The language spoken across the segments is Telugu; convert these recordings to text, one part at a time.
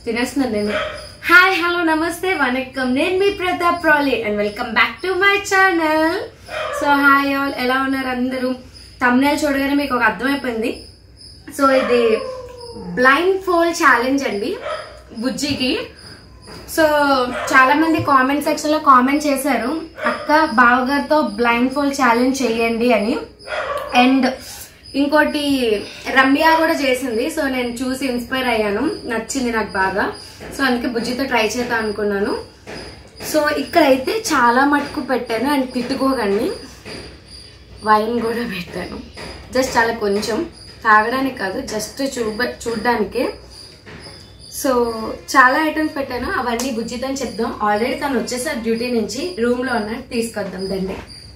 తినేస్తున్నాను నేను హాయ్ హలో నమస్తే వనక్కం నేను మీ ప్రతాప్ రాలీ and welcome back to my channel so hi all ఎలా ఉన్నారు అందరూ తమ్నేల్ చూడగానే మీకు ఒక అర్థమైపోయింది సో ఇది బ్లైండ్ ఫోల్ ఛాలెంజ్ అండి బుజ్జికి సో చాలా మంది కామెంట్ సెక్షన్ లో కామెంట్ చేశారు అక్క బావగారితో బ్లైండ్ ఫోల్ ఛాలెంజ్ చేయండి అని అండ్ ఇంకోటి రమ్య కూడా చేసింది సో నేను చూసి ఇన్స్పైర్ అయ్యాను నచ్చింది నాకు బాగా సో అందుకే బుజ్జితో ట్రై చేద్దాం అనుకున్నాను సో ఇక్కడైతే చాలా మటుకు పెట్టాను అండ్ తిట్టుకోకండి వైన్ కూడా పెట్టాను జస్ట్ చాలా కొంచెం తాగడానికి కాదు జస్ట్ చూడ చూడడానికే సో చాలా ఐటమ్స్ పెట్టాను అవన్నీ బుజ్జితో చెప్దాం ఆల్రెడీ తను వచ్చేసారు డ్యూటీ నుంచి రూమ్ లో ఉన్న తీసుకొద్దాం దండి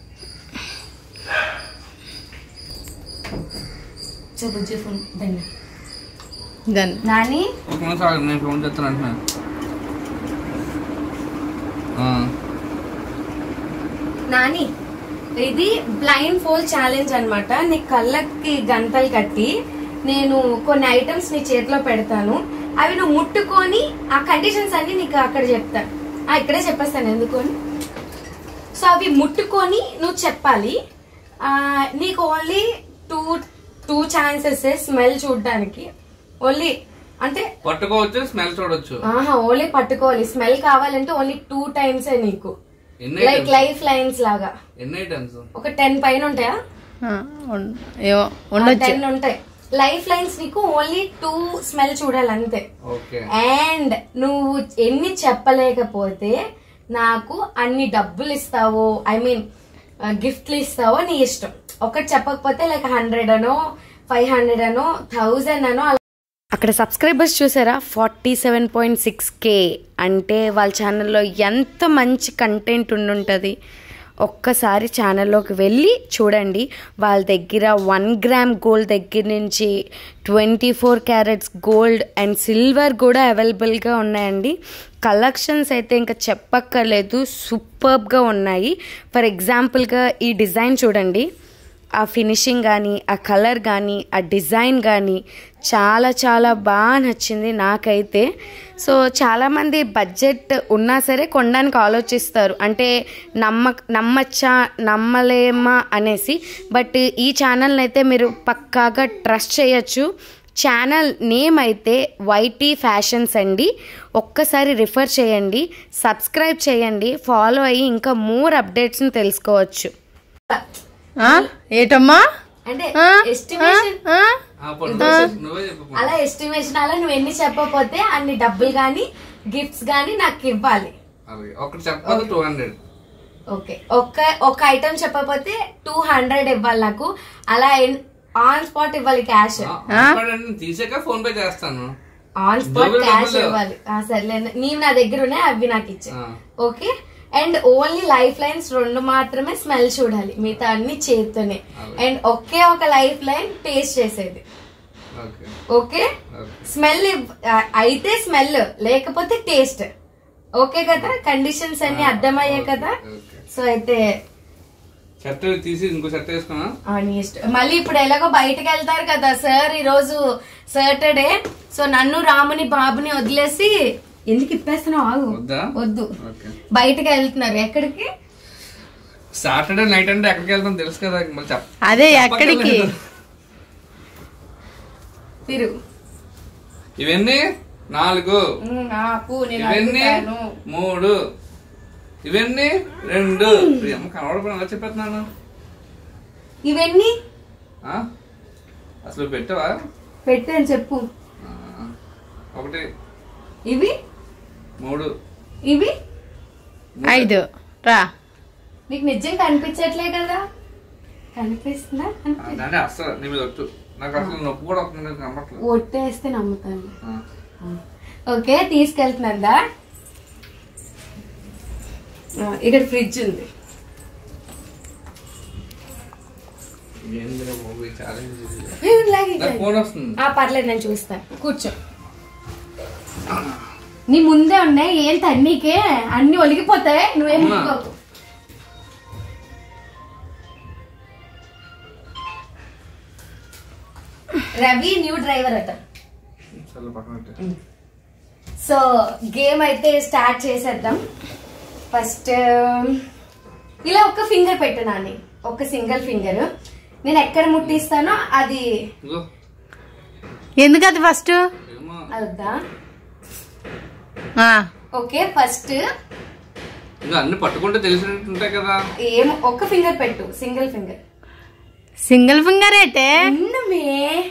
సో బుజ్జి ఫోన్ దండి డన్ నాని ఒక నిమిషం ఆగు, నేను ఫోన్ చేస్తాను అంటున్నాను ఆ, నాని ఇది బ్లైండ్ ఫోల్ ఛాలెంజ్ అన్నమాట నీ కళ్ళకి గంతలు కట్టి నేను కొన్ని ఐటమ్స్ నీ చేతిలో పెడతాను అవి నువ్వు ముట్టుకొని ఆ కండిషన్స్ అన్ని నీకు అక్కడ చెప్తాను ఆ, ఇక్కడే చెప్పేస్తాను ఎందుకొని సో అవి ముట్టుకొని నువ్వు చెప్పాలి ఆ, నీకు only two two chances smell చూడడానికి ఓన్లీ అంటే పట్టుకోవచ్చు స్మెల్ చూడొచ్చు ఆహా ఓన్లీ పట్టుకోవాలి స్మెల్ కావాలంటే ఓన్లీ టూ టైమ్స్ నీకు ఎన్ని లైక్ ఐటమ్స్ లైఫ్ లైన్స్ లాగా ఎన్ని ఐటమ్స్ ఒక టెన్ పైన ఉంటాయా ఏమో ఉండొచ్చు టెన్ ఉంటాయి లైఫ్ లైన్స్ నీకు ఓన్లీ టూ స్మెల్ చూడాలి అంతే ఓకే అండ్ నువ్వు ఎన్ని చెప్పలేకపోతే నాకు అన్ని డబ్బులు ఇస్తావో ఐ మీన్ గిఫ్ట్లు ఇస్తావో నీ ఇష్టం ఒకటి చెప్పకపోతే లైక్ హండ్రెడ్ అనో ఫైవ్ హండ్రెడ్ అనో థౌజండ్ అనో అక్కడ సబ్స్క్రైబర్స్ చూసారా forty seven point six K అంటే వాళ్ళ ఛానల్లో ఎంత మంచి కంటెంట్ ఉండుంటుంది ఒక్కసారి ఛానల్లోకి వెళ్ళి చూడండి వాళ్ళ దగ్గర వన్ గ్రామ్ గోల్డ్ దగ్గర నుంచి twenty four carats gold and silver కూడా అవైలబుల్గా ఉన్నాయండి కలెక్షన్స్ అయితే ఇంకా చెప్పక్కర్లేదు సూపర్బ్గా ఉన్నాయి ఫర్ ఎగ్జాంపుల్గా ఈ డిజైన్ చూడండి ఆ ఫినిషింగ్ కానీ ఆ కలర్ కానీ ఆ డిజైన్ కానీ చాలా చాలా బాగా నచ్చింది నాకైతే సో చాలామంది బడ్జెట్ ఉన్నా సరే కొనడానికి ఆలోచిస్తారు అంటే నమ్మ నమ్మచ్చా నమ్మలేమా అనేసి బట్ ఈ ఛానల్ని అయితే మీరు పక్కాగా ట్రస్ట్ చేయొచ్చు ఛానల్ నేమ్ అయితే వైటీ ఫ్యాషన్స్ అండి ఒక్కసారి రిఫర్ చేయండి సబ్స్క్రైబ్ చేయండి ఫాలో అయ్యి ఇంకా మోర్ అప్డేట్స్ని తెలుసుకోవచ్చు ఆ? ఏటమ్మా అంటే ఆ? ఎస్టిమేషన్ ఆ? ఆ, పట్టు. నువ్వే చెప్పు అలా ఎస్టిమేషన్ అలా నువ్వు ఎన్ని చెప్పకపోతే అన్ని డబ్బులు గాని గిఫ్ట్స్ గాని నాకు ఇవ్వాలి అలాగే ఒకటి చెప్పదు టూ హండ్రెడ్ ఓకే ఒక్క ఒక ఐటమ్ చెప్పకపోతే టూ హండ్రెడ్ ఇవ్వాలి నాకు అలా ఆన్ స్పాట్ ఇవ్వాలి క్యాష్ తీసాక ఫోన్ పే చేస్తాను ఆన్ స్పాట్ డబ్బులు క్యాష్ డబ్బులు. ఇవ్వాలి ఆ, సర్లే నీవు నా దగ్గర ఉన్నాయి అవి నాకు ఇచ్చే ఆ. Okay and only life lines రెండు మాత్రమే స్మెల్ చూడాలి మిగతా అన్ని చేత్తోనే అలాగే. అండ్ ఒకే ఒక లైఫ్ లైన్ టేస్ట్ చేసేది ఓకే ఓకే ఓకే స్మెల్ అయితే స్మెల్ లేకపోతే టేస్ట్ ఓకే కదా కండిషన్స్ అన్ని అర్థమయ్యాయి కదా ఓకే. సో అయితే షర్ట్ తీసి ఇంకో షర్ట్ వేసుకున్నా ఆ, నీ ఇష్టం మళ్ళీ ఇప్పుడు ఎలాగో బయటకు వెళ్తారు కదా సార్ ఈ రోజు సాటర్డే సో నన్ను రాముని బాబుని వదిలేసి ఎందుకు ఇప్పేస్తున్నావు ఆగు వద్దా వద్దు ఓకే బయటకు వెళ్తున్నారు ఎక్కడికి సాటర్డే నైట్ అంటే ఎక్కడికి వెళ్తాం తెలుసు కదా మళ్ళీ చెప్ప అదే ఎక్కడికి తిరుగు ఇవన్నీ నాలుగు ఉమ్, ఆపు నేను ఇవన్నీ అడుగుతాను. మూడు ఇవన్నీ రెండు ఈ అమ్మ కనబడకుండా ఎలా చెప్పేస్తున్నాను ఇవన్నీ ఆ? అసలు పెట్టవా పెట్టాను చెప్పు ఆ, ఒకటి ఇవి మూడు ఇవి ఐదు రా నీకు నిజం కనిపించట్లే కదా కనిపిస్తుందా కనిపి- అంటే అసలు నీ మీద ఒట్టు నాకు అసలు నొప్పి కూడా వస్తుంది నాకు నమ్మట్లేదు ఒట్టేస్తే నమ్ముతాను ఆ. ఓకే తీసుకెళ్తున్నారా ఆ, ఇక్కడ ఫ్రిడ్జ్ ఉంది ఏందిరా బాబు, ఈ challenge ఇది. ఏం లాగే నాకు ఫోన్ వస్తుంది ఆ పర్లేదు నేను చూస్తాను కూర్చో నీ ముందే ఉన్నాయి ఏం తన్నీకే అన్ని ఒలిగిపోతాయి నువ్వేం అవునా? ముట్టుకోకు. రవి న్యూ డ్రైవర్ అట చల్ల పక్కన పెట్టు. సో గేమ్ అయితే స్టార్ట్ చేసేద్దాం ఫస్ట్ ఇలా ఒక ఫింగర్ పెట్టు నాని ఒక సింగిల్ ఫింగర్ నేను ఎక్కడ ముట్టిస్తానో అది ఇగో ఎందుకు అది ఫస్ట్ ఏమో అవుద్దా ఆ, ఓకే ఫస్ట్ ఇంకా అన్ని పట్టుకుంటే తెలిసినట్టు ఉంటాయి కదా ఏం ఒక ఫింగర్ పెట్టు సింగిల్ ఫింగర్ సింగిల్ ఫింగర్ అయితే ఉన్నమే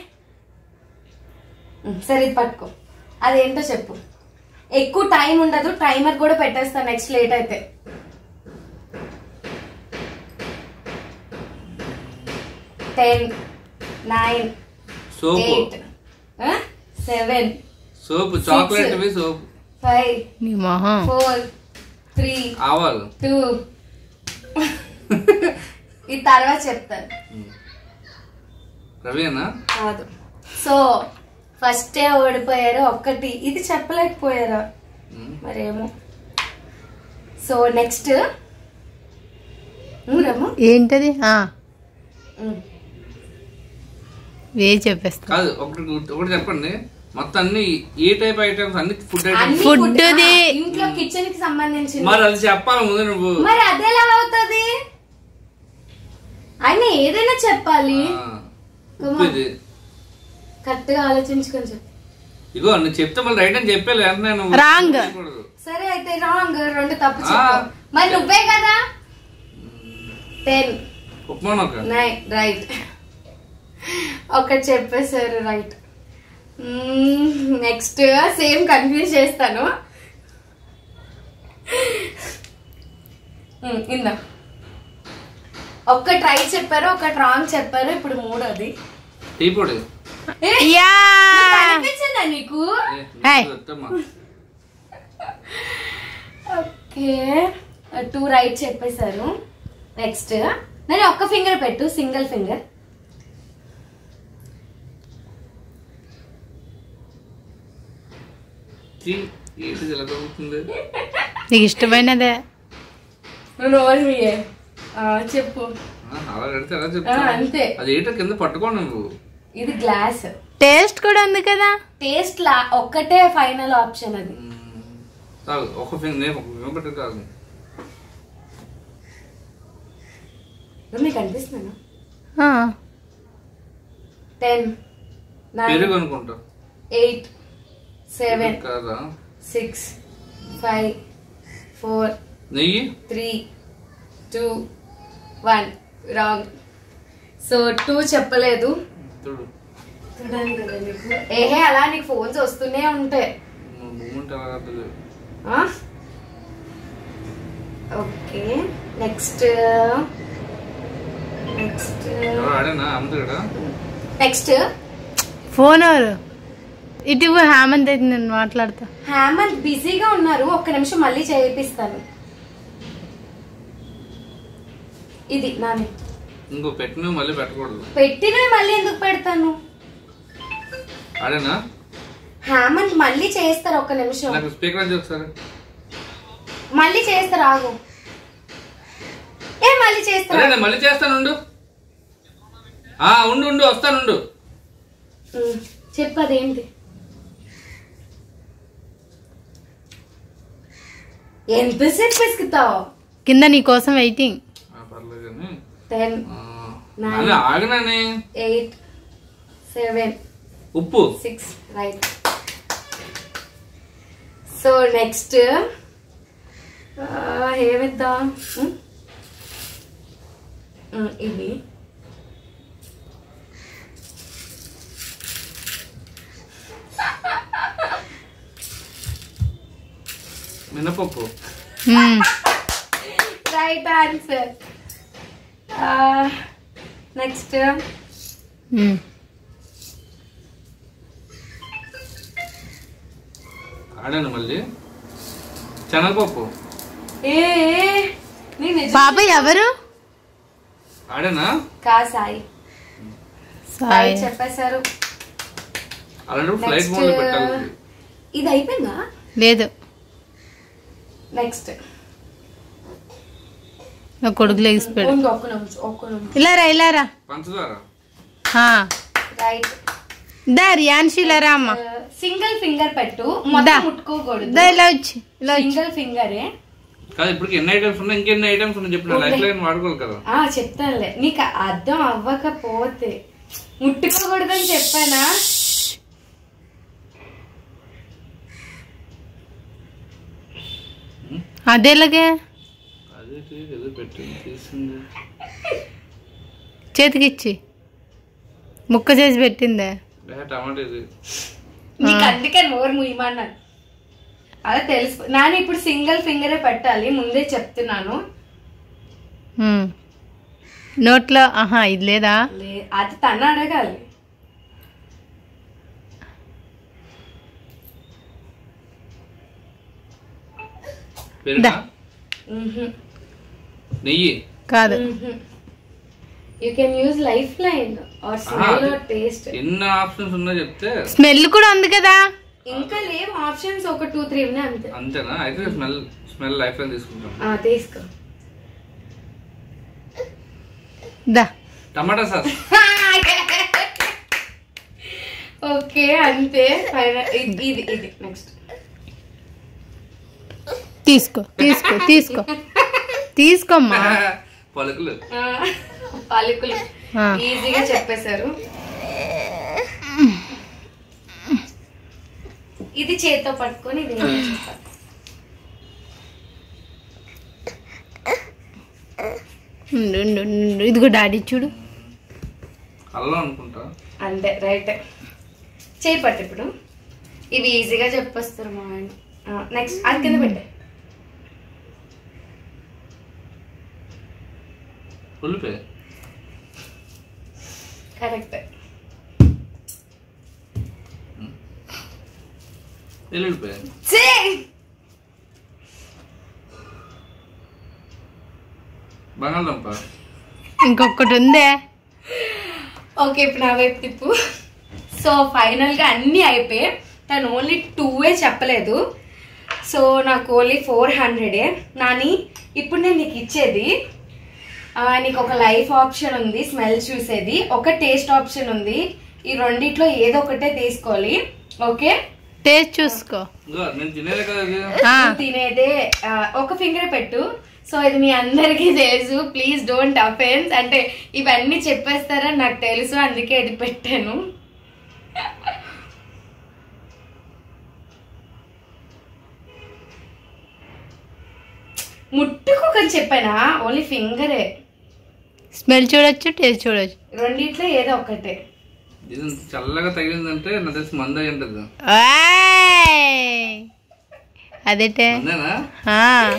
ఉమ్, సరే ఇది పట్టుకో అదేంటో చెప్పు ఎక్కువ టైం ఉండదు టైమర్ కూడా పెట్టేస్తా నెక్స్ట్ లేట్ అయితే ten nine soap eight seven soap chocolate ఇవి సోపు ఫైవ్ నీ మొహం ఫోర్ త్రీ ఆవాలు టూ ఈ తర్వాత చెప్తాను రవినా కాదు సో ఫస్టే ఓడిపోయారు ఒక్కటి ఇది చెప్పలేకపోయారా మరేమో సో నెక్స్ట్ రమ్ము ఏంటది ఆ, వే చెప్పేస్తా కాదు ఒకటి ఒకటి చెప్పండి మొత్తం అన్ని ఏ టైప్ ఐటమ్స్ అన్ని ఫుడ్ ఐటమ్స్ అన్ని Food food- ది. ఆ, ఇంట్లో కిచెన్ కి సంబంధించింది మరి అది చెప్పాలి ముందు నువ్వు మరి అదెలా అవుతుంది ఆయన ఏదైనా చెప్పాలి ఆ, ఉప్పు ఇది కరెక్ట్ గా ఆలోచించుకొని చెప్పు ఇగో నువ్వు చెప్తే మళ్ళీ రైట్ అని చెప్పాలి వెంటనే నువ్వు Wrong. చేయకూడదు. సరే అయితే రాంగ్ రెండు తప్పు ఆ. చెప్పు మరి నువ్వే కదా టెన్ ఉప్మా నొక్క నైన్ రైట్ ఒకటి చెప్పేశారు రైట్ నెక్స్ట్ సేమ్ కన్ఫ్యూజ్ చేస్తాను మ్మ్, ఇందా ఒక్కటి రైట్ చెప్పారు ఒకటి రాంగ్ చెప్పారు ఇప్పుడు మూడోది టీ పొడి ఏ, యా నీకు కనిపించిందా నీకు ఏ, Hey. వద్దమ్మా. ఓకే టూ రైట్ చెప్పేశారు నెక్స్ట్ నేను ఒక్క ఫింగర్ పెట్టు సింగిల్ ఫింగర్ టీ ఏంటిది ఇలా తగ్గుతుంది నీకు ఇష్టమైనదే నువ్వు నోరు మీయే. ఆ, చెప్పు ఆ, అలా కడితే ఎలా ఆ, చెప్తా అంతే అది ఏంటో కింద పట్టుకో నువ్వు ఇది గ్లాస్ టేస్ట్ కూడా ఉంది కదా టేస్ట్ లా ఒక్కటే ఫైనల్ ఆప్షన్ అది మ్మ్. తాగు ఒక ఫింగర్ నేను ఒక ఫింగర్ పెట్టి తాగు మీకు అనిపిస్తున్నాను ఆ, టెన్ నైన్ పెరుగు అనుకుంటా ఎయిట్ సెవెన్ కాదా సిక్స్ ఫైవ్ ఫోర్ నెయ్యి three two one wrong so two చెప్పలేదు చూడు చూడండి కదా నీకు. ఏహే అలా నీకు ఫోన్స్ వస్తూనే ఉంటాయి మూమెంట్ ఎలా కాదు ఆ? ఓకే నెక్స్ట్ నెక్స్ట్ ఎవరు ఆడేనా అమ్ముతాడా నెక్స్ట్ ఫోన్ ఎవరు ఇటు ఇవ్వు, హేమంత్ అయితే నేను మాట్లాడతా హేమంత్ బిజీగా ఉన్నారు ఒక్క నిమిషం మళ్ళీ చేయిస్తాను ఇది నాని ఇంకో పెట్టిన మళ్ళీ పెట్టకూడదు పెట్టినవి మళ్ళీ ఎందుకు పెడతాను ఆడేనా హేమంత్ మళ్ళీ చేస్తారు ఒక్క నిమిషం నాకు స్పీకర్ అని ఒకసారి మళ్ళీ చేస్తారు ఆగు ఏ మళ్ళీ చేస్తారు అరే నేను మళ్ళీ చేస్తాను ఉండు ఆ ఉండు ఉండు వస్తానుండు ఉమ్, చెప్పు అదేంటి ఎంతసేపు పిసుకుతావు కింద నీ కోసం వెయిటింగ్ ఆ, పర్లేదు కానీ టెన్ ఆ, Nine. నాన్న, ఆగనానే ఎయిట్ సెవెన్ ఉప్పు సిక్స్ రైట్ సో నెక్స్ట్ ఏమిద్దాం ఉమ్. ఉమ్, ఇది మినపప్పు hmm. Right answer next hmm. ఆడాను మళ్ళీ శనగపప్పు ఏ ఏ, నీ నిజం పాప ఎవరు ఆడానా కా సాయి సాయి సాయి చెప్పేశారు అలాంటి ఫ్లైట్ నెక్స్ట్ మోడ్ పెట్టాలి ఇది అయిపోయిందా లేదు నెక్స్ట్ నా కొడుకు లెగిసిపోయాడు ఉండు ఒక్క నిమిషం ఒక్క నిమిషం ఇలా రా ఇలా రా పంచదార ఆ. రైట్ దా రియాన్షి ఇలా రా అమ్మ సింగిల్ ఫింగర్ పెట్టు మొత్తం దా. ముట్టుకోకూడదు దా ఇలా వచ్చి ఇలా వచ్చి సింగిల్ ఫింగరే కాదు ఇప్పుడు ఎన్ని ఐటమ్స్ ఉన్నాయి ఇంకెన్ని ఐటమ్స్ ఉన్నాయి చెప్పిన లైఫ్ లైన్ వాడుకోవాలి కదా ఆ చెప్తానులే నీకు అర్థం అవ్వకపోతే ముట్టుకోకూడదని చెప్పానా అదేలాగే అదే ఏదో పెట్టింది తీసింది చేతికిచ్చి ముక్క చేసి పెట్టిందే ఏ, టమాటా ఇది నీకు అందుకే నోరు ముయ్యమన్నాను అదే తెలుసు నాన్న ఇప్పుడు సింగిల్ ఫింగరే పెట్టాలి ముందే చెప్తున్నాను ఉమ్. నోట్లో ఆహా ఇది లేదా లే- అది తను అడగాలి పెరుగా నెయ్యి కాదు you can use life line or smell Ah. Or taste ఎన్ని ఆప్షన్స్ ఉన్నాయో చెప్తే స్మెల్ కూడా ఉంది కదా ఇంకా లేవు ఆప్షన్స్ ఒక టూ త్రీ ఉన్నాయి అంతే అంతేనా అయితే స్మెల్ స్మెల్ లైఫ్ లైన్ తీసుకుంటాం ఆ, తీసుకో దా టమాటా సాస్ ఓకే అంతే Final- ఇది ఇది ఇది నెక్స్ట్ తీసుకో తీసుకో తీసుకో తీసుకోమ్మా పలుకులు పాలకులు ఆ. ఈజీగా చెప్పేశారు ఇది చేత్తో పట్టుకొని ఇది నేను చేస్తాను. ఉండు, ఉండు, ఉండు. ఇదిగో డాడీ చూడు అల్లం అనుకుంటా అంతే రైట్ చేయి పట్టు ఇప్పుడు ఇవి ఈజీగా చెప్పేస్తారు మా ఆయన నెక్స్ట్ అది కింద పెట్టే ఉల్లిపాయ కరెక్ట్ వెల్లుల్లిపాయ చే బంగాళదుంప ఇంకొకటి ఉందే ఓకే ఇప్పుడు నా వైపు తిప్పు సో ఫైనల్ గా అన్ని అయిపోయాయి తను ఓన్లీ టూవే చెప్పలేదు సో నాకు ఓన్లీ ఫోర్ హండ్రెడే నాని ఇప్పుడు నేను నీకు ఇచ్చేది ఆ, నీకు ఒక లైఫ్ ఆప్షన్ ఉంది స్మెల్ చూసేది ఒక టేస్ట్ ఆప్షన్ ఉంది ఈ రెండిట్లో ఏదో ఒకటే తీసుకోవాలి ఓకే టేస్ట్ చూసుకో ఇదిగో, నేను తినేదే కదా ఇది ఆ, నువ్వు తినేదే ఆ, ఒక ఫింగర్ పెట్టు సో ఇది మీ అందరికీ తెలుసు ప్లీజ్ డోంట్ అఫెన్స్ అంటే ఇవన్నీ చెప్పేస్తారని నాకు తెలుసు అందుకే ఇది పెట్టాను ముట్టుకోకని చెప్పానా ఓన్లీ ఫింగరే స్మెల్ చూడొచ్చు టేస్ట్ చూడొచ్చు రెండిట్లో ఏదో ఒకటే ఇది చల్లగా తగిలిందంటే నా తెలిసి మంద అయి ఉంటుంది ఆయ్. అదేటే మందేనా ఆ,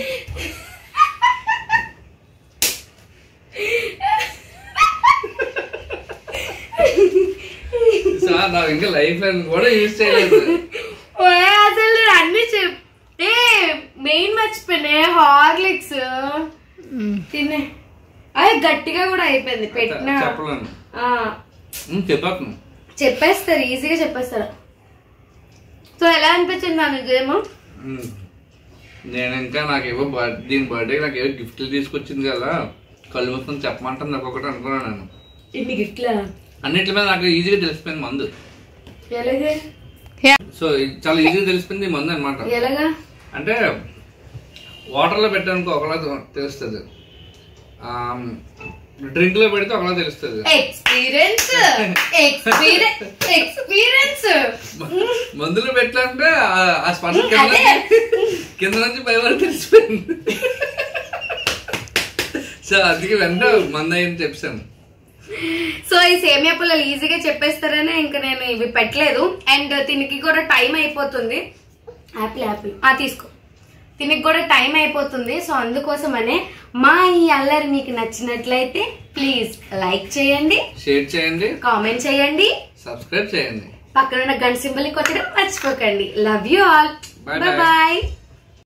సార్ నాకు ఇంకా లైఫ్ లైన్ కూడా యూజ్ చేయలేదు ఓయ్, అసలు నేను అన్ని చెప్ ఏ మెయిన్ మర్చిపోయినా హార్లిక్స్ ఉమ్. తినే అది గట్టిగా కూడా అయిపోయింది పెట్టిన చెప్పలేను ఆ, ఉమ్, చెప్పాను చెప్పేస్తారు ఈజీగా చెప్పేస్తారు సో ఎలా అనిపించింది నా నిజేమో ఉమ్. నేను ఇంకా నాకేవో బర్- దీని బర్త్డే నాకు ఏవో గిఫ్ట్లు తీసుకొచ్చింది కదా కళ్ళు మూసుకొని చెప్పమంటుంది నాకు ఒకటి అనుకున్నాను నేను ఇన్ని గిట్లా అన్నిటి మీద నాకు ఈజీగా తెలిసిపోయింది మందు ఎలాగే యా. సో ఇది చాలా ఈజీగా తెలిసిపోయింది ఈ మందు అనమాట ఎలాగా అంటే వాటర్లో పెట్టడానికి ఒకలా తెలుస్తుంది డ్రింక్ లో పెడితే ఒకలా తెలుస్తుంది ఎక్స్పీరియన్స్ ఎక్స్పీరియన్స్ ఎక్స్పీరియన్స్ మందులో పెట్టాలంటే ఆ- ఆ స్పర్శ కింద అదే. కింద నుంచి పై వరకు తెలిసిపోయింది సో అందుకే వెంట మంద అయింది చెప్పాను సో ఈ సేమియా పుల్లలు ఈజీగా చెప్పేస్తారనే ఇంకా నేను ఇవి పెట్టలేదు అండ్ దీనికి కూడా టైం అయిపోతుంది యాపిల్ యాపిల్ ఆ తీసుకో దీనికి కూడా టైం అయిపోతుంది సో అందుకోసమనే మా ఈ అల్లరి మీకు నచ్చినట్లయితే ప్లీజ్ లైక్ చేయండి షేర్ చేయండి కామెంట్ చేయండి సబ్స్క్రైబ్ చేయండి పక్కన ఉన్న గంట సింబల్ కొట్టడం మర్చిపోకండి love you all Bye bye bye. Bye